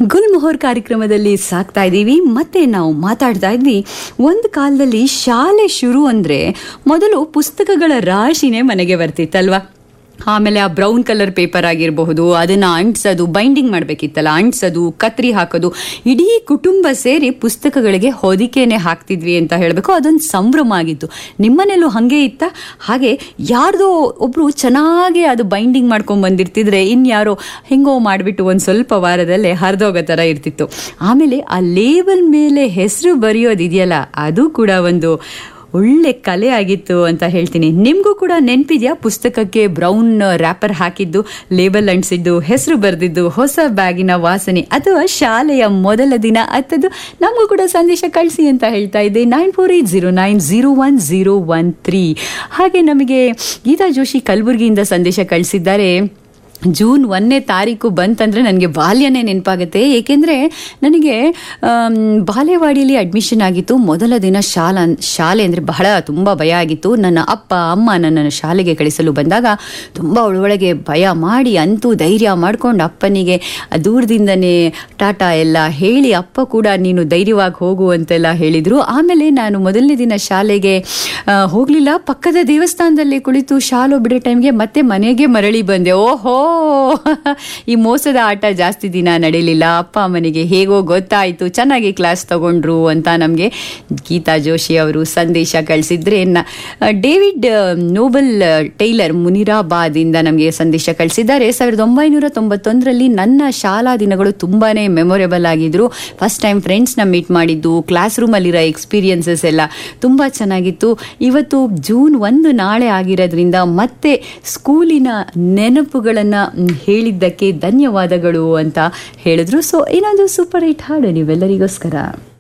ಗುಲ್ಮೊಹರ್ ಕಾರ್ಯಕ್ರಮದಲ್ಲಿ ಸಾಕ್ತಾ ಇದ್ದೀವಿ ಮತ್ತೆ ನಾವು ಮಾತಾಡ್ತಾ ಇದ್ವಿ ಒಂದು ಕಾಲದಲ್ಲಿ ಶಾಲೆ ಶುರು ಅಂದ್ರೆ ಮೊದಲು ಪುಸ್ತಕಗಳ ರಾಶಿನೇ ಮನೆಗೆ ಬರ್ತಿತ್ತಲ್ವಾ ಆಮೇಲೆ ಆ ಬ್ರೌನ್ ಕಲರ್ ಪೇಪರ್ ಆಗಿರಬಹುದು ಅದನ್ನ ಅಂಟಿಸೋದು ಬೈಂಡಿಂಗ್ ಮಾಡಬೇಕಿತ್ತಲ್ಲ ಅಂಟಿಸೋದು ಕತ್ರಿ ಹಾಕೋದು ಇಡೀ ಕುಟುಂಬ ಸೇರಿ ಪುಸ್ತಕಗಳಿಗೆ ಹೊದಿಕೆನೆ ಹಾಕ್ತಿದ್ವಿ ಅಂತ ಹೇಳಬೇಕು ಅದೊಂದು ಸಂಭ್ರಮ ಆಗಿತ್ತು ನಿಮ್ಮನೇಲೂ ಹಾಗೆ ಇತ್ತ ಹಾಗೆ ಯಾರ್ದೋ ಒಬ್ರು ಚೆನ್ನಾಗಿ ಅದು ಬೈಂಡಿಂಗ್ ಮಾಡ್ಕೊಂಡ್ ಬಂದಿರ್ತಿದ್ರೆ ಇನ್ಯಾರೋ ಹೆಂಗೋ ಮಾಡಿಬಿಟ್ಟು ಒಂದು ಸ್ವಲ್ಪ ವಾರದಲ್ಲೇ ಹರಿದೋಗೋ ಥರ ಇರ್ತಿತ್ತು ಆಮೇಲೆ ಆ ಲೇಬಲ್ ಮೇಲೆ ಹೆಸರು ಬರೆಯೋದಿದೆಯಲ್ಲ ಅದು ಕೂಡ ಒಂದು ಒಳ್ಳೆ ಕಲೆ ಆಗಿತ್ತು ಅಂತ ಹೇಳ್ತೀನಿ ನಿಮಗೂ ಕೂಡ ನೆನಪಿದ್ಯಾ ಪುಸ್ತಕಕ್ಕೆ ಬ್ರೌನ್ ರ್ಯಾಪರ್ ಹಾಕಿದ್ದು ಲೇಬಲ್ ಅಂಟಿಸಿದ್ದು ಹೆಸರು ಬರೆದಿದ್ದು ಹೊಸ ಬ್ಯಾಗಿನ ವಾಸನೆ ಅಥವಾ ಶಾಲೆಯ ಮೊದಲ ದಿನ ಅತ್ತದು ನಮಗೂ ಕೂಡ ಸಂದೇಶ ಕಳಿಸಿ ಅಂತ ಹೇಳ್ತಾ ಇದ್ದೆ nine four eight zero nine zero one zero one three ಹಾಗೆ ನಮಗೆ ಗೀತಾ ಜೋಶಿ ಕಲಬುರಗಿಯಿಂದ ಸಂದೇಶ ಕಳಿಸಿದ್ದಾರೆ ಜೂನ್ ಒಂದನೇ ತಾರೀಕು ಬಂತಂದರೆ ನನಗೆ ಬಾಲ್ಯನೇ ನೆನಪಾಗುತ್ತೆ ಏಕೆಂದರೆ ನನಗೆ ಆಮ್, ಬಾಲೆವಾಡಿಯಲ್ಲಿ ಅಡ್ಮಿಷನ್ ಆಗಿತ್ತು ಮೊದಲ ದಿನ ಶಾಲಾ ಶಾಲೆ ಅಂದರೆ ಬಹಳ ತುಂಬ ಭಯ ಆಗಿತ್ತು ನನ್ನ ಅಪ್ಪ ಅಮ್ಮ ನನ್ನನ್ನು ಶಾಲೆಗೆ ಕಳಿಸಲು ಬಂದಾಗ ತುಂಬ ಒಳೊಳಗೆ ಭಯ ಮಾಡಿ ಅಂತೂ ಧೈರ್ಯ ಮಾಡ್ಕೊಂಡು ಅಪ್ಪನಿಗೆ ದೂರದಿಂದನೇ ಟಾಟಾ ಎಲ್ಲ ಹೇಳಿ ಅಪ್ಪ ಕೂಡ ನೀನು ಧೈರ್ಯವಾಗಿ ಹೋಗು ಅಂತೆಲ್ಲ ಹೇಳಿದರು ಆಮೇಲೆ ನಾನು ಮೊದಲನೇ ದಿನ ಶಾಲೆಗೆ ಆ, ಹೋಗ್ಲಿಲ್ಲ ಪಕ್ಕದ ದೇವಸ್ಥಾನದಲ್ಲಿ ಕುಳಿತು ಶಾಲು ಬಿಡೋ ಟೈಮ್ಗೆ ಮತ್ತೆ ಮನೆಗೆ ಮರಳಿ ಬಂದೆ ಓಹೋ ಈ ಮೋಸದ ಆಟ ಜಾಸ್ತಿ ದಿನ ನಡೀಲಿಲ್ಲ ಅಪ್ಪ ಅಮ್ಮನಿಗೆ ಹೇಗೋ ಗೊತ್ತಾಯಿತು ಚೆನ್ನಾಗಿ ಕ್ಲಾಸ್ ತಗೊಂಡ್ರು ಅಂತ ನಮಗೆ ಗೀತಾ ಜೋಶಿ ಅವರು ಸಂದೇಶ ಕಳಿಸಿದ್ರೆ ನ- ಡೇವಿಡ್ ನೋಬಲ್ ಟೈಲರ್ ಮುನಿರಾಬಾದಿಂದ ನಮಗೆ ಸಂದೇಶ ಕಳಿಸಿದ್ದಾರೆ ಸಾವಿರದ ಒಂಬೈನೂರ ತೊಂಬತ್ತೊಂದರಲ್ಲಿ ನನ್ನ ಶಾಲಾ ದಿನಗಳು ತುಂಬಾನೇ ಮೆಮೊರೇಬಲ್ ಆಗಿದ್ರು ಫಸ್ಟ್ ಟೈಮ್ ಫ್ರೆಂಡ್ಸ್ನ ಮೀಟ್ ಮಾಡಿದ್ದು ಕ್ಲಾಸ್ ರೂಮಲ್ಲಿರೋ ಎಕ್ಸ್ಪೀರಿಯನ್ಸಸ್ ಎಲ್ಲ ತುಂಬ ಚೆನ್ನಾಗಿತ್ತು ಇವತ್ತು ಜೂನ್ ಒಂದು ನಾಳೆ ಆಗಿರೋದ್ರಿಂದ ಮತ್ತೆ ಸ್ಕೂಲಿನ ನೆನಪುಗಳನ್ನು ಹೇಳಿದ್ದಕ್ಕೆ ಧನ್ಯವಾದಗಳು ಅಂತ ಹೇಳಿದ್ರು ಸೊ ಇನ್ನೊಂದು ಸೂಪರ್ ಹಿಟ್ ಹಾಡು ನೀವೆಲ್ಲರಿಗೋಸ್ಕರ